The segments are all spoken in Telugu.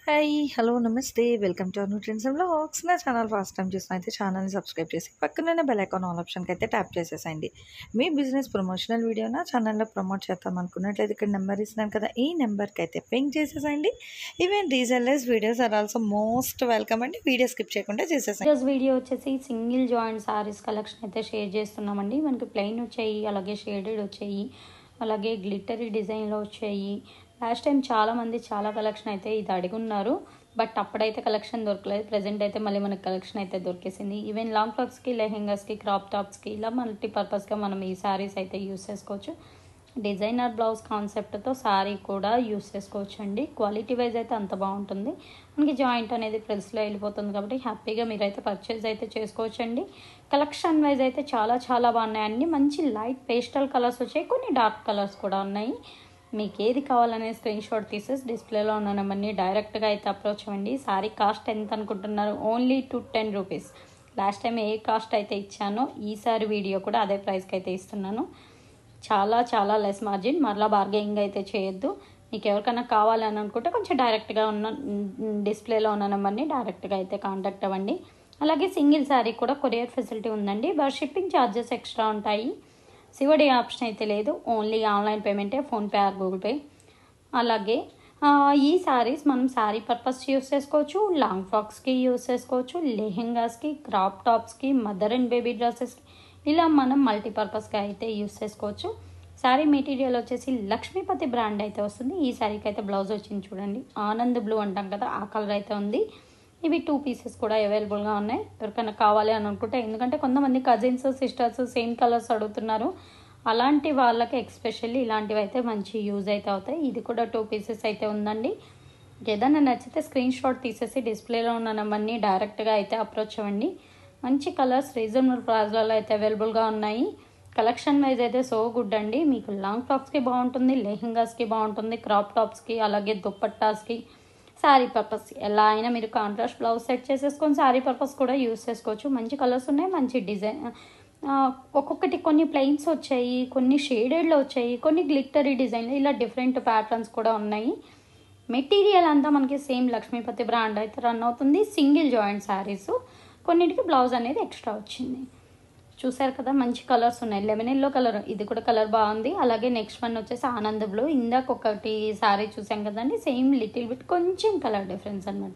hi hello namaste welcome to our nutrients vlogs నా ఛానల్ ఫస్ట్ టైం చూసిన అయితే ఛానల్ని సబ్స్క్రైబ్ చేసి పక్కనే బెల్ ఐకాన్ ఆల్ ఆప్షన్కి అయితే ట్యాప్ చేసేసండి మీ బిజినెస్ ప్రమోషనల్ వీడియో నా ఛానల్లో ప్రమోట్ చేద్దాం అనుకున్నట్లయితే ఇక్కడ నెంబర్ ఇస్తున్నాను కదా ఈ నెంబర్కి అయితే పింక్ చేసేసండి even resellers videos are also most welcome అండి వీడియో స్కిప్ చేయకుండా చేసేసండి ఈరోజు వీడియో వచ్చేసి సింగిల్ జాయింట్ సారీస్ కలెక్షన్ అయితే షేర్ చేస్తున్నామండి మనకి ప్లెయిన్ వచ్చాయి అలాగే షేడెడ్ వచ్చాయి అలాగే గ్లిటరీ డిజైన్లో వచ్చాయి లాస్ట్ టైం చాలా మంది చాలా కలెక్షన్ అయితే ఇది అడుగున్నారు బట్ అప్పుడైతే కలెక్షన్ దొరకలేదు ప్రజెంట్ అయితే మళ్ళీ మనకి కలెక్షన్ అయితే దొరికేసింది ఈవెన్ లాంగ్ ఫ్రాక్స్కి లెహెంగాస్కి క్రాప్ టాప్స్కి ఇలా మల్టీపర్పస్గా మనం ఈ సారీస్ అయితే యూస్ చేసుకోవచ్చు డిజైనర్ బ్లౌజ్ కాన్సెప్ట్తో శారీ కూడా యూస్ చేసుకోవచ్చు అండి క్వాలిటీ వైజ్ అయితే అంత బాగుంటుంది మనకి జాయింట్ అనేది ప్రెస్లో వెళ్ళిపోతుంది కాబట్టి హ్యాపీగా మీరైతే పర్చేజ్ అయితే చేసుకోవచ్చు అండి కలెక్షన్ వైజ్ అయితే చాలా చాలా బాగున్నాయండి మంచి లైట్ పేస్టల్ కలర్స్ వచ్చాయి కొన్ని డార్క్ కలర్స్ కూడా ఉన్నాయి మీకు ఏది కావాలనే స్క్రీన్ షాట్ తీసేసి డిస్ప్లేలో ఉన్న నెంబర్ని డైరెక్ట్గా అయితే అప్రోచ్ అవ్వండి సారీ కాస్ట్ ఎంత అనుకుంటున్నారు only two ten rupees last time ఏ కాస్ట్ అయితే ఇచ్చానో ఈసారి వీడియో కూడా అదే ప్రైస్కి అయితే ఇస్తున్నాను చాలా చాలా లెస్ మార్జిన్ మరలా బార్గెనింగ్ అయితే చేయొద్దు మీకు ఎవరికైనా కావాలని అనుకుంటే కొంచెం డైరెక్ట్గా ఉన్న డిస్ప్లేలో ఉన్న నెంబర్ని డైరెక్ట్గా అయితే కాంటాక్ట్ అవ్వండి అలాగే సింగిల్ శారీ కూడా కొరియర్ ఫెసిలిటీ ఉందండి బట్ షిప్పింగ్ ఛార్జెస్ ఎక్స్ట్రా ఉంటాయి సివడి ఆప్షన్ అయితే లేదు ఓన్లీ ఆన్లైన్ పేమెంటే ఫోన్పే ఆర్ గూగుల్ పే అలాగే ఆ, ఈ శారీస్ మనం శారీ పర్పస్ యూస్ చేసుకోవచ్చు లాంగ్ ఫ్రాక్స్కి యూస్ చేసుకోవచ్చు లెహెంగాస్కి క్రాప్ టాప్స్కి మదర్ అండ్ బేబీ డ్రెస్సెస్కి ఇలా మనం మల్టీపర్పస్గా అయితే యూస్ చేసుకోవచ్చు శారీ మెటీరియల్ వచ్చేసి లక్ష్మీపతి బ్రాండ్ అయితే వస్తుంది ఈ శారీకి అయితే బ్లౌజ్ వచ్చింది చూడండి ఆనంద్ బ్లూ అంటాం కదా ఆ కలర్ అయితే ఉంది ఇవి టూ పీసెస్ కూడా అవైలబుల్గా ఉన్నాయి ఎవరికైనా కావాలి అని అనుకుంటే ఎందుకంటే కొంతమంది కజిన్స్ సిస్టర్స్ సేమ్ కలర్స్ అడుగుతున్నారు అలాంటి వాళ్ళకి ఎక్స్పెషల్లీ ఇలాంటివి అయితే మంచి యూజ్ అయితే అవుతాయి ఇది కూడా టూ పీసెస్ అయితే ఉందండి ఏదైనా నచ్చితే స్క్రీన్ షాట్ తీసేసి డిస్ప్లేలో ఉన్న నెంబర్ని డైరెక్ట్గా అయితే అప్రోచ్ అవ్వండి మంచి కలర్స్ రీజనబుల్ ప్రైస్లలో అయితే అవైలబుల్గా ఉన్నాయి కలెక్షన్ వైజ్ అయితే సో గుడ్ అండి మీకు లాంగ్ ఫ్రాక్స్కి బాగుంటుంది లెహెంగాస్కి బాగుంటుంది క్రాప్ టాప్స్కి అలాగే దుప్పట్టాస్కి శారీ పర్పస్ ఎలా అయినా మీరు కాంట్రాస్ట్ బ్లౌజ్ సెట్ చేసేసుకొని శారీ పర్పస్ కూడా యూస్ చేసుకోవచ్చు మంచి కలర్స్ ఉన్నాయి మంచి డిజైన్ ఆ, ఒక్కొక్కటి కొన్ని ప్లెయిన్స్ వచ్చాయి కొన్ని షేడెడ్లో వచ్చాయి కొన్ని గ్లిట్టరీ డిజైన్లు ఇలా డిఫరెంట్ ప్యాటర్న్స్ కూడా ఉన్నాయి మెటీరియల్ అంతా మనకి సేమ్ లక్ష్మీపతి బ్రాండ్ అయితే రన్ అవుతుంది సింగిల్ జాయింట్ శారీస్ కొన్నిటికి బ్లౌజ్ అనేది ఎక్స్ట్రా వచ్చింది చూసారు కదా మంచి కలర్స్ ఉన్నాయి లెమన్ ఎల్లో కలర్ ఇది కూడా కలర్ బాగుంది అలాగే నెక్స్ట్ వన్ వచ్చేసి ఆనంద్ బ్లూ ఇందాక ఒకటి శారీ చూసాం కదండి సేమ్ లిటిల్ బిట్ కొంచెం కలర్ డిఫరెన్స్ అనమాట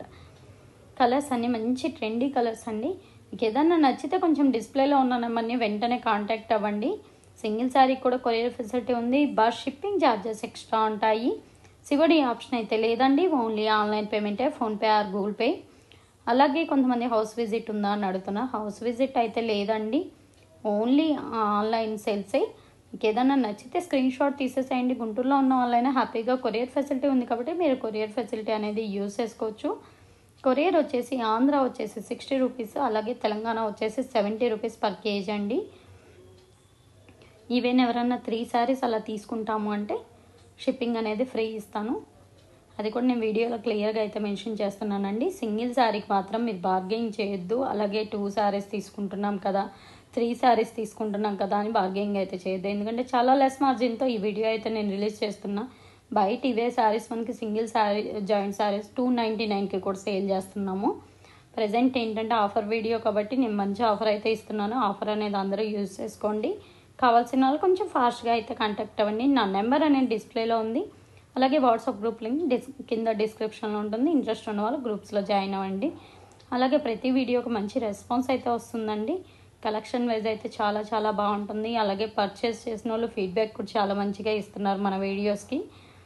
కలర్స్ అన్ని మంచి ట్రెండీ కలర్స్ అండి మీకు ఏదన్నా నచ్చితే కొంచెం డిస్ప్లేలో ఉన్న నెంబర్ని వెంటనే కాంటాక్ట్ అవ్వండి సింగిల్ శారీ కూడా కొరియర్ ఫెసిలిటీ ఉంది బస్ షిప్పింగ్ ఛార్జెస్ ఎక్స్ట్రా ఉంటాయి సివడి ఆప్షన్ అయితే లేదండి ఓన్లీ ఆన్లైన్ పేమెంటే ఫోన్పే ఆర్ గూగుల్ పే అలాగే కొంతమంది హౌస్ విజిట్ ఉందా అని అడుగుతున్నా హౌస్ విజిట్ అయితే లేదండి ఓన్లీ ఆన్లైన్ సేల్సే మీకు ఏదైనా నచ్చితే స్క్రీన్ షాట్ తీసేసేయండి గుంటూరులో ఉన్న వాళ్ళైనా హ్యాపీగా కొరియర్ ఫెసిలిటీ ఉంది కాబట్టి మీరు కొరియర్ ఫెసిలిటీ అనేది యూస్ చేసుకోవచ్చు కొరియర్ వచ్చేసి ఆంధ్ర వచ్చేసి సిక్స్టీ రూపీస్ అలాగే తెలంగాణ వచ్చేసి సెవెంటీ రూపీస్ పర్ కేజీ అండి ఈవెన్ ఎవరన్నా త్రీ శారీస్ అలా తీసుకుంటాము అంటే షిప్పింగ్ అనేది ఫ్రీ ఇస్తాను అది కూడా నేను వీడియోలో క్లియర్గా అయితే మెన్షన్ చేస్తున్నానండి సింగిల్ శారీకి మాత్రం మీరు బార్గెయిన్ చేయొద్దు అలాగే టూ శారీస్ తీసుకుంటున్నాం కదా త్రీ శారీస్ తీసుకుంటున్నాం కదా అని బార్గెయింగ్ అయితే చేయొద్దు ఎందుకంటే చాలా లెస్ మార్జిన్తో ఈ వీడియో అయితే నేను రిలీజ్ చేస్తున్నా బయట ఇవే శారీస్ మనకి single saree joint sarees two ninety నైన్కి కూడా సేల్ చేస్తున్నాము ప్రజెంట్ ఏంటంటే ఆఫర్ వీడియో కాబట్టి నేను మంచి ఆఫర్ అయితే ఇస్తున్నాను ఆఫర్ అనేది అందరూ యూజ్ చేసుకోండి కావాల్సిన వాళ్ళు కొంచెం ఫాస్ట్గా అయితే కాంటాక్ట్ అవ్వండి నా నెంబర్ అనేది డిస్ప్లేలో ఉంది అలాగే వాట్సాప్ గ్రూప్ లింక్ డిస్ కింద డిస్క్రిప్షన్లో ఉంటుంది ఇంట్రెస్ట్ ఉన్న వాళ్ళు గ్రూప్స్లో జాయిన్ అవ్వండి అలాగే ప్రతి వీడియోకి మంచి రెస్పాన్స్ అయితే వస్తుందండి కలెక్షన్ వైజ్ అయితే చాలా చాలా బాగుంటుంది అలాగే పర్చేస్ చేసిన వాళ్ళు ఫీడ్బ్యాక్ కూడా చాలా మంచిగా ఇస్తున్నారు మన వీడియోస్కి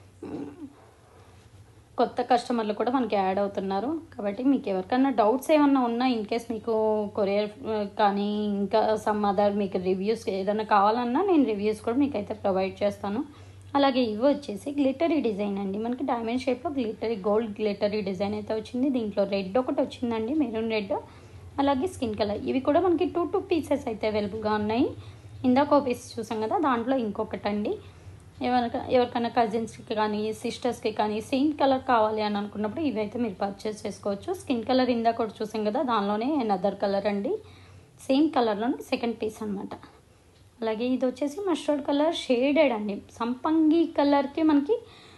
కొత్త కస్టమర్లు కూడా మనకి యాడ్ అవుతున్నారు కాబట్టి మీకు ఎవరికైనా డౌట్స్ ఏమన్నా ఉన్నా ఇన్ కేస్ మీకు కొరియర్ కానీ ఇంకా సమ్ అదర్ మీకు రివ్యూస్ ఏదైనా కావాలన్నా నేను రివ్యూస్ కూడా మీకు అయితే ప్రొవైడ్ చేస్తాను అలాగే ఇవి వచ్చేసి గ్లిటరీ డిజైన్ అండి మనకి డైమండ్ షేప్లో గ్లిటరీ గోల్డ్ గ్లిటరీ డిజైన్ అయితే వచ్చింది దీంట్లో రెడ్ ఒకటి వచ్చిందండి మెరూన్ రెడ్ అలాగే స్కిన్ కలర్ ఇవి కూడా మనకి టూ టూ పీసెస్ అయితే అవైలబుల్గా ఉన్నాయి ఇందాక ఒక పీస్ చూసాం కదా దాంట్లో ఇంకొకటి అండి ఎవరికైనా ఎవరికైనా కజిన్స్కి కానీ సిస్టర్స్కి కానీ సేమ్ కలర్ కావాలి అని అనుకున్నప్పుడు ఇవైతే మీరు పర్చేస్ చేసుకోవచ్చు స్కిన్ కలర్ ఇందాక ఒకటి చూసాం కదా దానిలోనే అదర్ కలర్ అండి సేమ్ కలర్లోనే సెకండ్ పీస్ అనమాట అలాగే ఇది వచ్చేసి మస్టర్డ్ కలర్ షేడెడ్ అండి సంపంగి కలర్కి మనకి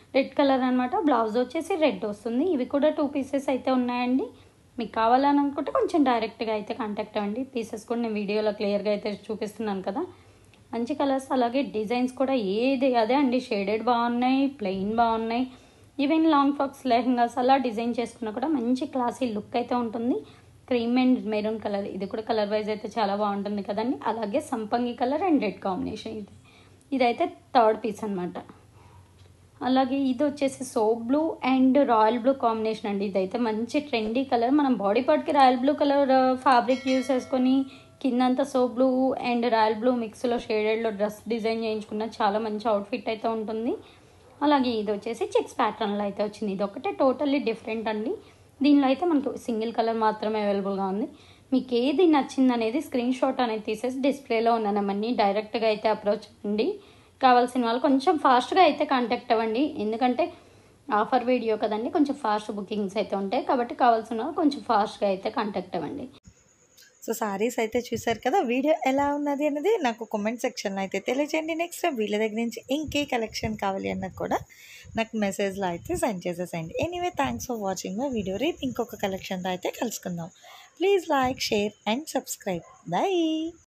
రెడ్ కలర్ అనమాట బ్లౌజ్ వచ్చేసి రెడ్ వస్తుంది ఇవి కూడా టూ పీసెస్ అయితే ఉన్నాయండి మీకు కావాలని అనుకుంటే కొంచెం డైరెక్ట్గా అయితే కాంటాక్ట్ అవ్వండి పీసెస్ కూడా నేను వీడియోలో క్లియర్గా అయితే చూపిస్తున్నాను కదా మంచి కలర్స్ అలాగే డిజైన్స్ కూడా ఏది అదే అండి షేడెడ్ బాగున్నాయి ప్లెయిన్ బాగున్నాయి ఈవెన్ లాంగ్ ఫ్రాక్స్ లెహంగాస్ అలా డిజైన్ చేసుకున్నా కూడా మంచి క్లాసీ లుక్ అయితే ఉంటుంది క్రీమ్ అండ్ మెరూన్ కలర్ ఇది కూడా కలర్ వైజ్ అయితే చాలా బాగుంటుంది కదండి అలాగే సంపంగి కలర్ అండ్ రెడ్ కాంబినేషన్ ఇది ఇదైతే థర్డ్ పీస్ అనమాట అలాగే ఇది వచ్చేసి soap blue and royal blue combination అండి ఇదైతే మంచి ట్రెండీ కలర్ మనం బాడీ పార్ట్కి royal blue colour fabric use చేసుకొని కిందంతా soap blue and royal blue మిక్స్లో షేడెడ్లో డ్రెస్ డిజైన్ చేయించుకున్న చాలా మంచి అవుట్ఫిట్ అయితే ఉంటుంది అలాగే ఇది వచ్చేసి చెక్స్ ప్యాటర్న్లో అయితే వచ్చింది ఇది ఒకటే టోటల్లీ డిఫరెంట్ అండి దీనిలో అయితే మనకు సింగిల్ కలర్ మాత్రమే అవైలబుల్గా ఉంది మీకు ఏది నచ్చింది అనేది స్క్రీన్ షాట్ అనేది తీసేసి డిస్ప్లేలో ఉన్నానమ్మని డైరెక్ట్గా అయితే అప్రోచ్ అవ్వండి కావాల్సిన వాళ్ళు కొంచెం ఫాస్ట్గా అయితే కాంటాక్ట్ అవ్వండి ఎందుకంటే ఆఫర్ వీడియో కదండి కొంచెం ఫాస్ట్ బుకింగ్స్ అయితే ఉంటాయి కాబట్టి కావాల్సిన వాళ్ళు కొంచెం ఫాస్ట్గా అయితే కాంటాక్ట్ అవ్వండి సో సారీస్ అయితే చూసారు కదా వీడియో ఎలా ఉన్నది అనేది నాకు కామెంట్ సెక్షన్లో అయితే తెలియజేయండి నెక్స్ట్ టైం వీళ్ళ దగ్గర నుంచి ఇంకే కలెక్షన్ కావాలి అన్నది కూడా నాకు మెసేజ్లో అయితే సెండ్ చేసేసేయండి anyway thanks for watching my video రేపు ఇంకొక కలెక్షన్తో అయితే కలుసుకుందాం please like share and subscribe bye